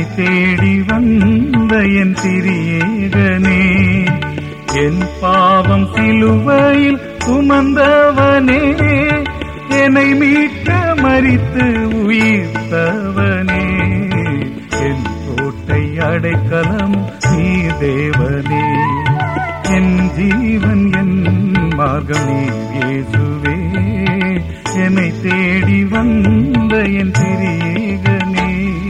தேடி வந்த என் திரியேகனே என் பாவம் சிலுவையில் சுமந்தவனே என்னை மீட்க மறித்து உயிர்த்தவனே என் கோட்டை அடைக்கலம் நீ தேவனே என் ஜீவன் என் மார்க்கம் நீ இயேசுவே என்னை தேடி வந்த என் திரியேகனே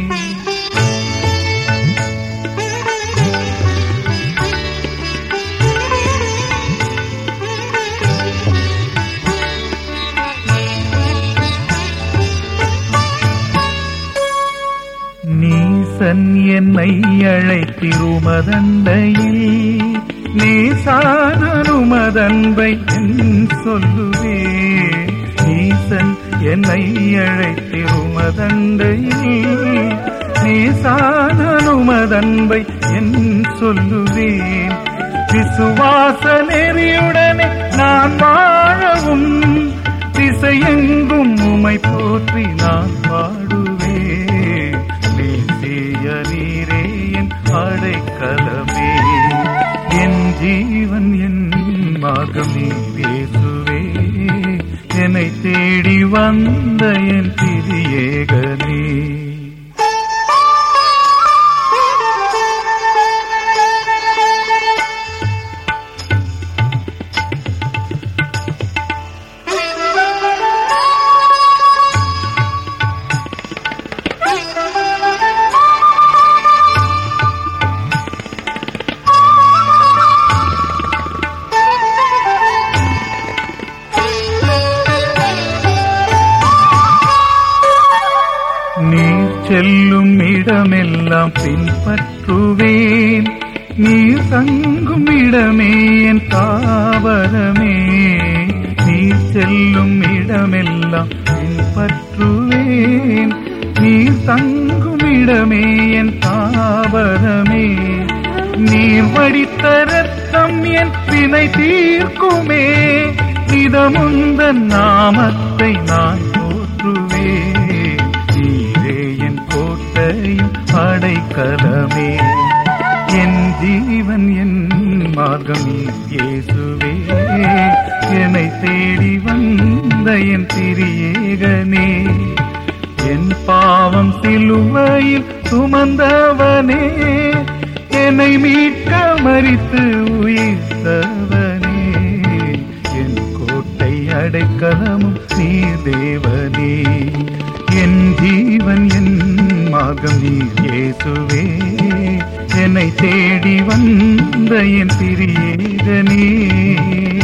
நீசன் என்னை அழைத்திருமதண்டையில் நீசானருமதன்பை என் சொல்லுவே நீசன் என்னை அழைத்திருமதண்டையில் நீசானருமதன்பை என் சொல்லுவேன் விசுவாச நெறியுடனே நான் வாழவும் திசையெங்கும் உமை போற்றி நான் பாடுவேன் நேசிய நீரே என் அடைக்கலமே என் ஜீவன் என் மார்க்கம் நீ பேசுவே என்னை தேடி வந்த என் திரியேகனே நீ செல்லும் இடமெல்லாம் பின்பற்றுவேன் நீ தங்கும் இடமே என் தாவரமே நீ செல்லும் இடமெல்லாம் பின்பற்றுவேன் நீ தங்கும் இடமே என் தாவரமே நீர் வடித்த ரத்தம் என் வினை தீர்க்குமே இதமுந்த நாமத்தை நான் போற்றுவேன் நீரே என் கோட்டையும் அடைக்கலமே என் ஜீவன் என் மார்க்கம் இயேசுவே என்னை தேடி வந்த என் திரியேகனே என் பாவம் சிலுவையில் சுமந்தவனே என்னை மீட்க மறித்து உயிர்த்தவனே என் கோட்டை அடைக்கலமும் நீ தேவனே என் ஜீவன் என் மார்க்கம் நீ இயேசுவே என்னை தேடி வந்த என் பிரியேகனே